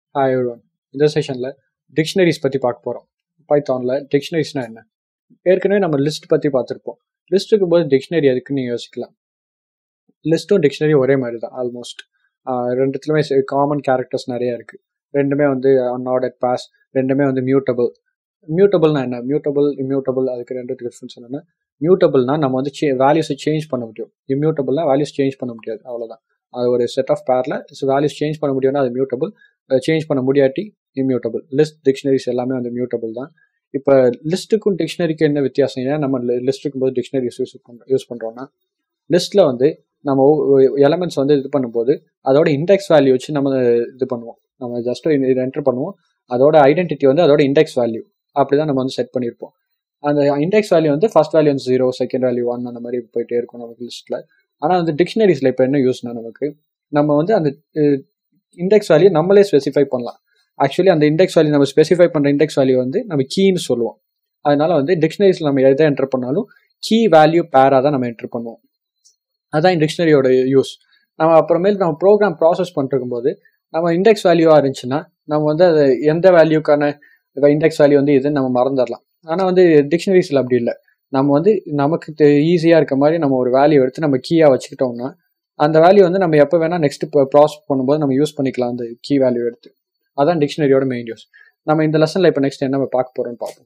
Hi everyone. இந்த செஷனில் dictionaries பற்றி பார்க்க போகிறோம் பைத்தானில் டிக்ஷனரிஸ்னால் என்ன ஏற்கனவே நம்ம லிஸ்ட் பற்றி பார்த்துருப்போம் லிஸ்ட்டுக்கு போது டிக்ஷனரி எதுக்குன்னு நீங்கள் யோசிக்கலாம் லிஸ்ட்டும் டிக்ஷனரி ஒரே மாதிரி தான் ஆல்மோஸ்ட் ரெண்டுத்துலையுமே காமன் கேரக்டர்ஸ் நிறைய இருக்குது ரெண்டுமே வந்து அன்ஆர்டர் பாஸ் ரெண்டுமே வந்து மியூட்டபிள் மியூட்டபிள்னா என்ன மியூட்டபிள் இம்யூட்டபிள் அதுக்கு ரெண்டு டிஃப்ரென்ஸ் என்னென்னா மியூட்டபிள்னா நம்ம வந்து வேல்யூஸை சேஞ்ச் பண்ண முடியும் இம்யூட்டபிள்னா வேல்யூஸ் சேஞ்ச் பண்ண முடியாது அவ்வளோதான் அது ஒரு செட் ஆஃப் பேரில் வேல்யூஸ் சேஞ்ச் பண்ண முடியும்னா அது மியூட்டபிள் சேஞ்ச் பண்ண முடியாட்டி இம்யூட்டபிள் லிஸ்ட் டிக்ஷனரிஸ் எல்லாமே வந்து மியூட்டபிள் தான் இப்போ லிஸ்ட்டுக்கும் டிக்ஷனரிக்கும் என்ன வித்தியாசம் ஏன் நம்ம லிஸ்ட்டுக்கும் போது டிக்ஷனரிஸ் யூஸ் பண்ணுறோம் யூஸ் பண்ணுறோம்னா லிஸ்ட்டில் வந்து நம்ம எலமெண்ட்ஸ் வந்து இது பண்ணும்போது அதோட இண்டெக்ஸ் வேல்யூ வச்சு நம்ம இது பண்ணுவோம் நம்ம ஜஸ்ட் இது என்டர் பண்ணுவோம் அதோட ஐடென்டிட்டி வந்து அதோட இண்டெக்ஸ் வேல்யூ அப்படி தான் நம்ம வந்து செட் பண்ணியிருப்போம் அந்த இண்டெக்ஸ் வேல்யூ வந்து ஃபர்ஸ்ட் வேல்யூ வந்து ஜீரோ செகண்ட் வேல்யூ ஒன் அந்த மாதிரி போயிட்டே இருக்கும் நமக்கு லிஸ்ட்டில் ஆனால் வந்து டிக்ஷனரிஸில் இப்போ என்ன யூஸ்னா நமக்கு நம்ம வந்து அந்த இண்டெக்ஸ் வேல்யூ நம்மளே ஸ்பெசிஃபை பண்ணலாம் ஆக்சுவலி அந்த இண்டெக்ஸ் வேல்யூ நம்ம ஸ்பெசிஃபை பண்ணுற இண்டெக்ஸ் வேல்யூ வந்து நம்ம கீன்னு சொல்லுவோம் அதனால வந்து டிக்ஷனரிஸில் நம்ம எதை என்டர் பண்ணாலும் கீ வேல்யூ பேராக தான் நம்ம என்டர் பண்ணுவோம் அதுதான் டிக்ஷனரியோட யூஸ் நம்ம அப்புறமேல் நம்ம ப்ரோக்ராம் ப்ராசஸ் பண்ணிருக்கும் போது நம்ம இண்டெக்ஸ் வேல்யூவாக இருந்துச்சுன்னா நம்ம வந்து அது எந்த வேல்யூக்கான இண்டெக்ஸ் வேல்யூ வந்து இதுன்னு நம்ம மறந்துடலாம் ஆனால் வந்து டிக்ஷனரிஸில் அப்படி இல்லை நம்ம வந்து நமக்கு ஈஸியாக இருக்க மாதிரி நம்ம ஒரு வேல்யூ எடுத்து நம்ம கீயாக வச்சுக்கிட்டோம்னா அந்த வேல்யூ வந்து நம்ம எப்போ வேணால் நெக்ஸ்ட் ப்ராசஸ் பண்ணும்போது நம்ம யூஸ் பண்ணிக்கலாம் அந்த கீ வேல்யூ எடுத்து அதான் டிக்ஷனரியோட மெயின் யூஸ் நம்ம இந்த லெசனில் இப்போ நெக்ஸ்ட் என்ன பார்க்க போகிறோம்னு பார்ப்போம்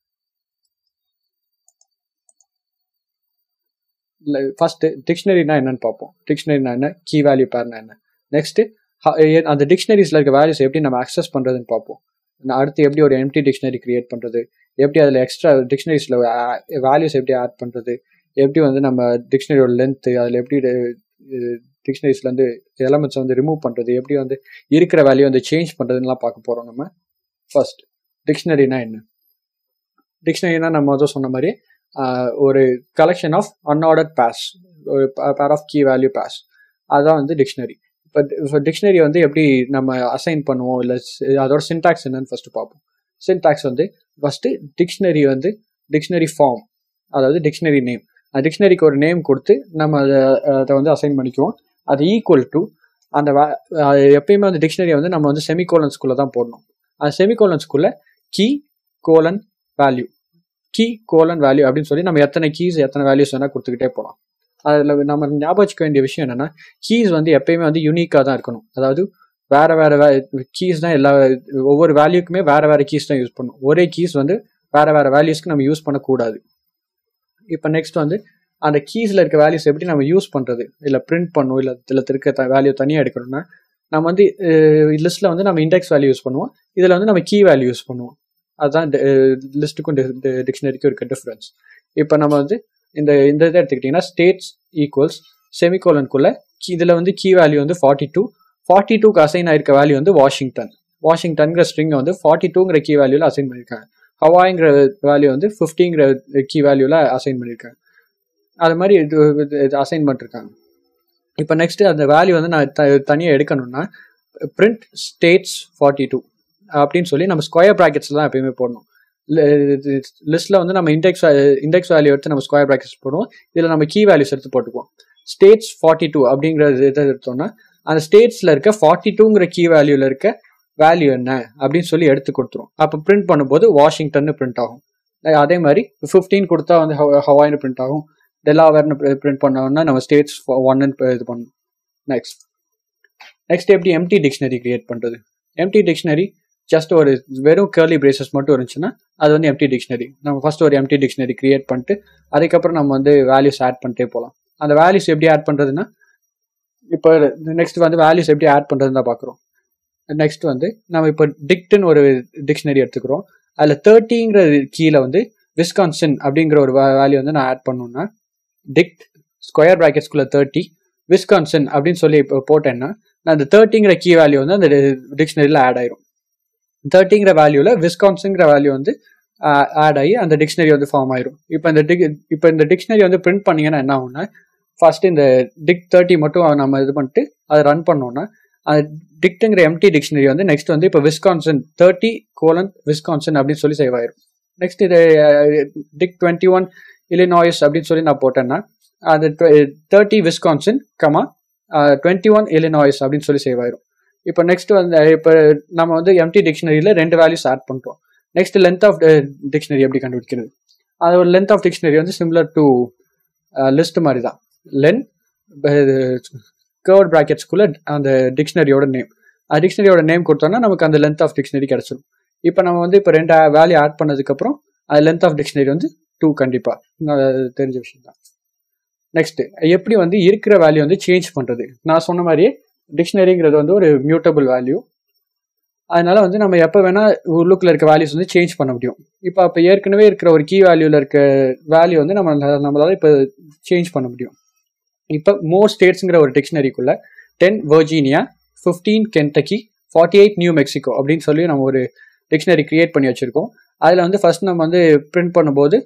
இல்லை ஃபர்ஸ்ட் டிக்ஷனரினா என்னன்னு பார்ப்போம் டிக்ஷனரினா என்ன கீ வேல்யூ பேர்னா என்ன நெக்ஸ்ட் அந்த டிக்ஷனரிஸில் இருக்க வேல்யூஸ் எப்படி நம்ம அக்சஸ் பண்ணுறதுன்னு பார்ப்போம் அடுத்து எப்படி ஒரு எம்டி டிக்ஷனரி கிரியேட் பண்ணுறது எப்படி அதில் எக்ஸ்ட்ரா டிக்ஷனரிஸில் வேல்யூஸ் எப்படி ஆட் பண்ணுறது எப்படி வந்து நம்ம டிக்ஷனரியோட லென்த்து அதில் எப்படி டிக்ஷனரிஸ்லேருந்து எலமெண்ட்ஸ் வந்து ரிமூவ் பண்ணுறது எப்படி வந்து இருக்கிற வேல்யூ வந்து சேஞ்ச் பண்ணுறதுலாம் பார்க்க போகிறோம் நம்ம ஃபர்ஸ்ட் டிக்ஷனரினா என்ன டிக்ஷனரினா நம்ம வந்து சொன்ன மாதிரி ஒரு கலெக்ஷன் ஆஃப் அன்ஆர்டர்ட் பேஸ் ஒரு pair of key value base அதுதான் வந்து டிக்ஷனரி இப்போ இப்போ டிக்ஷனரி வந்து எப்படி நம்ம அசைன் பண்ணுவோம் இல்லை அதோட சின்டாக்ஸ் என்னன்னு ஃபர்ஸ்ட் பார்ப்போம் சின்டாக்ஸ் வந்து ஃபர்ஸ்ட் டிக்ஷனரி வந்து டிக்ஷனரி ஃபார்ம் அதாவது டிக்ஷனரி நேம் அந்த டிக்ஷனரிக்கு ஒரு நேம் கொடுத்து நம்ம அதை அதை வந்து அசைன் பண்ணிக்குவோம் அது ஈக்குவல் டு அந்த எப்பயுமே அந்த டிக்ஷனரியை வந்து நம்ம வந்து செமிகோலன்ஸ்குள்ளே தான் போடணும் அந்த செமிகோலன்ஸ்குள்ளே key colon value key colon value அப்படின்னு சொல்லி நம்ம எத்தனை கீஸ் எத்தனை வேல்யூஸ் வேணால் கொடுத்துக்கிட்டே போகலாம் அதில் நம்ம ஞாபகம் வச்சுக்க வேண்டிய விஷயம் என்னென்னா கீஸ் வந்து எப்பயுமே வந்து யூனிக்காக தான் இருக்கணும் அதாவது வேற வேற வே கீஸ் தான் எல்லா ஒவ்வொரு வேல்யூக்குமே வேற வேற கீஸ் தான் யூஸ் பண்ணணும் ஒரே கீஸ் வந்து வேற வேற வேல்யூஸ்க்கு நம்ம யூஸ் பண்ணக்கூடாது இப்போ நெக்ஸ்ட் வந்து அந்த கீஸில் இருக்க வேல்யூஸ் எப்படி நம்ம யூஸ் பண்ணுறது இல்லை பிரிண்ட் பண்ணும் இல்லை இதில் இருக்க வேல்யூ தனியாக எடுக்கணும்னா நம்ம வந்து லிஸ்ட்டில் வந்து நம்ம இண்டெக்ஸ் வேல்யூ யூஸ் பண்ணுவோம் இதில் வந்து நம்ம கீ வேல்யூ யூஸ் பண்ணுவோம் அதுதான் லிஸ்ட்டுக்கும் டிக்ஷனரிக்கும் இருக்க டிஃப்ரென்ஸ் இப்போ நம்ம வந்து இந்த இந்த இதை எடுத்துக்கிட்டிங்கன்னா ஸ்டேட்ஸ் ஈக்குவல்ஸ் செமிகோலனுக்குள்ள இதில் வந்து கீ வேல்யூ வந்து ஃபார்ட்டி டூ ஃபார்ட்டி டூக்கு அசைன் ஆயிருக்க வேல்யூ வந்து வாஷிங்டன் வாஷிங்டன்கிற ஸ்ட்ரிங்கை வந்து ஃபார்ட்டி டூங்கிற கீ வேல்யூவில் அசைன் பண்ணியிருக்காங்க ஹவாய்ங்கிற வேல்யூ வந்து ஃபிஃப்டிங்கிற கீ வேல்யூவில் அசைன் பண்ணியிருக்காங்க அது மாதிரி இது இது அசைன் பண்ணிருக்காங்க இப்போ நெக்ஸ்ட் அந்த வேல்யூ வந்து நான் த தனியாக எடுக்கணும்னா பிரிண்ட் ஸ்டேட்ஸ் ஃபார்ட்டி டூ அப்படின்னு சொல்லி நம்ம ஸ்கொயர் ப்ராக்கெட்ஸ் தான் எப்பயுமே போடணும் லிஸ்ட்டில் வந்து நம்ம இண்டெக்ஸ் இண்டெக்ஸ் வேல்யூ எடுத்து நம்ம ஸ்கொயர் ப்ராக்கெட்ஸ் போடுவோம் இதில் நம்ம கீ வேல்யூஸ் எடுத்து போட்டுக்குவோம் ஸ்டேட்ஸ் ஃபார்ட்டி டூ அப்படிங்கிற இதை எடுத்தோம்னா அந்த ஸ்டேட்ஸில் இருக்க ஃபார்ட்டி டூங்கிற கீ வேல்யூவில் இருக்க வேல்யூ என்ன அப்படின்னு சொல்லி எடுத்து கொடுத்துரும் அப்போ பிரிண்ட் பண்ணும்போது வாஷிங்டன் பிரிண்ட் ஆகும் அதே மாதிரி ஃபிஃப்டீன் கொடுத்தா வந்து ஹவாயின்னு பிரிண்ட் ஆகும் டெலாவேர்னு பிரிண்ட் பண்ணோம்னா நம்ம ஸ்டேட்ஸ் ஒன்னு இது பண்ணணும் நெக்ஸ்ட் நெக்ஸ்ட் எப்படி எம்டி டிக்ஷனரி கிரியேட் பண்ணுறது எம்டி டிக்ஷனரி ஜஸ்ட் ஒரு வெறும் கேர்லி பிரேசஸ் மட்டும் இருந்துச்சுன்னா அது வந்து எம்டி டிக்ஷனரி நம்ம ஃபர்ஸ்ட் ஒரு எம்டி டிக்ஷனரி கிரியேட் பண்ணிட்டு அதுக்கப்புறம் நம்ம வந்து வேல்யூஸ் ஆட் பண்ணிட்டே போகலாம் அந்த வேல்யூஸ் எப்படி ஆட் பண்ணுறதுன்னா இப்போ நெக்ஸ்ட் வந்து வேல்யூஸ் எப்படி ஆட் பண்ணுறதுன்னு தான் பார்க்குறோம் நெக்ஸ்ட் வந்து நம்ம இப்போ டிக்ட்னு ஒரு டிக்ஷனரி எடுத்துக்கிறோம் அதில் தேர்ட்டிங்கிற கீழே வந்து விஸ்கான்சன் அப்படிங்கிற ஒரு வேல்யூ வந்து நான் ஆட் பண்ணோம்னா டிக்ட் ஸ்கொயர் ப்ராக்கெட்ஸ்குள்ளே தேர்ட்டி விஸ்கான்சன் அப்படின்னு சொல்லி இப்போ போட்டேன்னா நான் அந்த தேர்ட்டிங்கிற கீ வேல்யூ வந்து அந்த டிக்ஷனரியில் ஆட் ஆயிரும் தேர்ட்டிங்கிற வேல்யூவில் விஸ்கான்ஸுங்கிற வேல்யூ வந்து ஆட் ஆகி அந்த டிக்ஷனரி வந்து ஃபார்ம் ஆயிரும் இப்போ இந்த டிக் இப்போ இந்த டிக்ஷனரி வந்து பிரிண்ட் பண்ணீங்கன்னா என்ன ஆகும்னா ஃபர்ஸ்ட் இந்த டிக் தேர்ட்டி மட்டும் நம்ம இது பண்ணிட்டு அதை ரன் பண்ணோம்னா அந்த டிக்ட்டுங்கிற எம்டி டிக்ஷனரி வந்து நெக்ஸ்ட் வந்து இப்போ விஸ்கான்சன் தேர்ட்டி கோலன் விஸ்கான்சன் அப்படின்னு சொல்லி சேவ் ஆயிரும் நெக்ஸ்ட் இது டிக் டுவெண்ட்டி ஒன் இலினாய்ஸ் அப்படின்னு சொல்லி நான் போட்டேன்னா அந்த thirty Wisconsin comma twenty one Illinois அப்படின்னு சொல்லி சேவ் ஆயிரும் இப்போ நெக்ஸ்ட் வந்து இப்போ நம்ம வந்து எம்டி டிக்ஷனரியில் ரெண்டு வேல்யூஸ் ஆட் பண்ணுறோம் நெக்ஸ்ட் லென்த் ஆஃப் டிக்ஷனரி எப்படி கண்டுபிடிக்கிறது அது ஒரு லென்த் ஆஃப் டிக்ஷனரி வந்து சிமிலர் டு லிஸ்ட் மாதிரி தான் லென் கர்வ் ப்ராக்கெட்ஸ்குள்ள அந்த டிக்ஷனரியோட நேம் அந்த டிக்ஷனரியோட நேம் கொடுத்தோம்னா நமக்கு அந்த லென்த் ஆஃப் டிக்ஷனரி கிடச்சிடும் இப்போ நம்ம வந்து இப்போ ரெண்டு வேல்யூ ஆட் பண்ணதுக்கப்புறம் அது லென்த் ஆஃப் டிக்ஷனரி வந்து டூ கண்டிப்பாக தெரிஞ்ச விஷயம் தான் நெக்ஸ்ட் எப்படி வந்து இருக்கிற வேல்யூ வந்து சேஞ்ச் பண்ணுறது நான் சொன்ன மாதிரியே டிக்ஷனரிங்கிறது வந்து ஒரு மியூட்டபிள் வேல்யூ அதனால வந்து நம்ம எப்போ வேணால் உள்ளுக்குள்ள இருக்க வேல்யூஸ் வந்து சேஞ்ச் பண்ண முடியும் இப்போ அப்போ ஏற்கனவே இருக்கிற ஒரு கீ வேல்யூவில் இருக்க வேல்யூ வந்து நம்ம நம்மளால இப்போ சேஞ்ச் பண்ண முடியும் இப்போ மோர் ஸ்டேட்ஸுங்கிற ஒரு டிக்ஷனரிக்குள்ள ten Virginia fifteen Kentucky forty eight New Mexico அப்படின்னு சொல்லி நம்ம ஒரு டிக்ஷனரி கிரியேட் பண்ணி வச்சிருக்கோம் அதில் வந்து ஃபர்ஸ்ட் நம்ம வந்து பிரிண்ட் பண்ணும்போது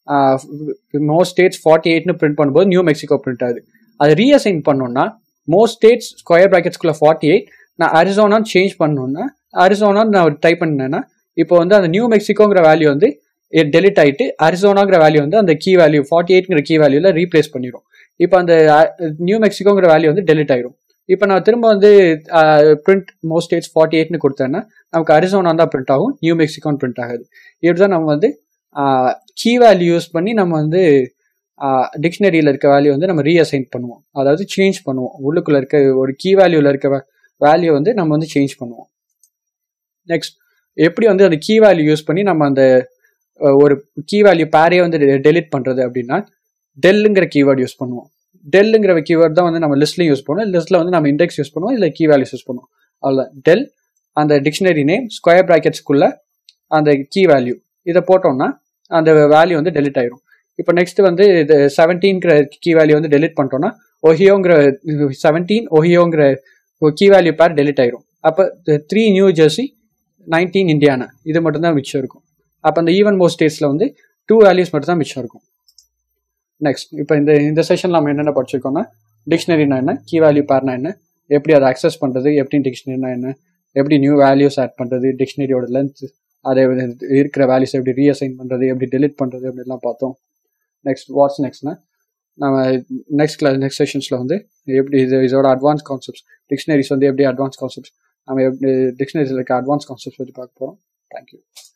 மோஸ்ட் ஸ்டேட்ஸ் ஃபார்ட்டி எயிட்னு பிரிண்ட் பண்ணும்போது நியூ மெக்சிகோ பிரிண்ட் ஆகுது அது ரீஅசைன் பண்ணோம்னா மோஸ்ட் ஸ்டேட்ஸ் ஸ்கொயர் ப்ராக்கெட்ஸ்குள்ள ஃபார்ட்டி எயிட் நான் அரிசோனான்னு சேஞ்ச் பண்ணோன்னா அரிசோனான்னு நான் டைப் பண்ணேன்னா இப்போ வந்து அந்த நியூ மெக்சிகோங்கிற வேல்யூ வந்து டெலிட் ஆகிட்டு அரிசோனாங்கிற வேல்யூ வந்து அந்த கீ வேல்யூ ஃபார்ட்டி எயிட்ங்கிற கீ வேல்யூவில் ரீப்ளேஸ் பண்ணிடும் இப்போ அந்த நியூ மெக்சிகோங்கிற வேல்யூ வந்து டெலிட் ஆயிரும் இப்போ நான் திரும்ப வந்து பிரிண்ட் மோஸ்ட் ஸ்டேட்ஸ் ஃபார்ட்டி எயிட்னு கொடுத்தேன்னா நமக்கு அரிசோனா தான் பிரிண்ட் ஆகும் நியூ மெக்சிகோன்னு பிரிண்ட் ஆகுது இப்படி தான் நம்ம வந்து கீ வேல்யூ யூஸ் பண்ணி நம்ம வந்து டிக்ஷனரியில் இருக்க வேல்யூ வந்து நம்ம ரீஅசைன் பண்ணுவோம் அதாவது சேஞ்ச் பண்ணுவோம் உள்ளுக்குள்ள இருக்க ஒரு கீ வேல்யூவில் இருக்க வேல்யூ வந்து நம்ம வந்து சேஞ்ச் பண்ணுவோம் நெக்ஸ்ட் எப்படி வந்து அந்த கீ வேல்யூ யூஸ் பண்ணி நம்ம அந்த ஒரு கீ வேல்யூ பேரையே வந்து டெலிட் பண்ணுறது அப்படின்னா டெல்லுங்கிற கீவேர்டு யூஸ் பண்ணுவோம் டெல்லுங்கிற கீவேர்ட் தான் வந்து நம்ம லிஸ்ட்லையும் யூஸ் பண்ணுவோம் லிஸ்ட்டில் வந்து நம்ம இண்டெக்ஸ் யூஸ் பண்ணுவோம் இல்லை கீ வேல்யூஸ் யூஸ் பண்ணுவோம் அவ்வளோதான் டெல் அந்த டிக்ஷனரி நேம் ஸ்கொயர் ப்ராக்கெட்ஸ்க்குள்ள அந்த கீ வேல்யூ இதை போட்டோம்னா அந்த வேல்யூ வந்து டெலிட் ஆயிரும் இப்போ நெக்ஸ்ட் வந்து இது செவன்டீன்கிற கீ வேல்யூ வந்து டெலிட் பண்ணிட்டோம்னா ஒஹியோங்கிற செவன்டீன் ஒஹியோங்கிற கீ வேல்யூ பேர் டெலிட் ஆயிரும் அப்போ three New Jersey nineteen Indiana இது மட்டும்தான் மிச்சம் இருக்கும் அப்போ அந்த ஈவன் மோஸ்ட் ஸ்டேட்ஸில் வந்து டூ வேல்யூஸ் மட்டும் தான் மிச்சம் இருக்கும் நெக்ஸ்ட் இப்போ இந்த இந்த செஷன் நம்ம என்னென்ன படிச்சிருக்கோம்னா டிக்ஷனரினா என்ன கீ வேல்யூ பேர்னா என்ன எப்படி அதை அக்சஸ் பண்ணுறது எப்படி டிக்ஷனரினா என்ன எப்படி நியூ வேல்யூஸ் ஆட் பண்ணுறது டிக்ஷனரியோட லென்த் அதை இருக்கிற வேல்யூஸ் எப்படி ரீஅசைன் பண்ணுறது எப்படி டெலிட் பண்ணுறது அப்படிலாம் பார்த்தோம் நெக்ஸ்ட் வாட்ஸ் நெக்ஸ்ட்னா நம்ம நெக்ஸ்ட் கிளாஸ் நெக்ஸ்ட் செஷன்ஸில் வந்து எப்படி இது இதோட அட்வான்ஸ் கான்செப்ட்ஸ் டிக்ஷனரிஸ் வந்து எப்படி அட்வான்ஸ் கான்செப்ட்ஸ் நம்ம எப்படி டிக்ஷனரிஸில் இருக்க அட்வான்ஸ் கான்செப்ட்ஸ் பற்றி பார்க்க போகிறோம் தேங்க்யூ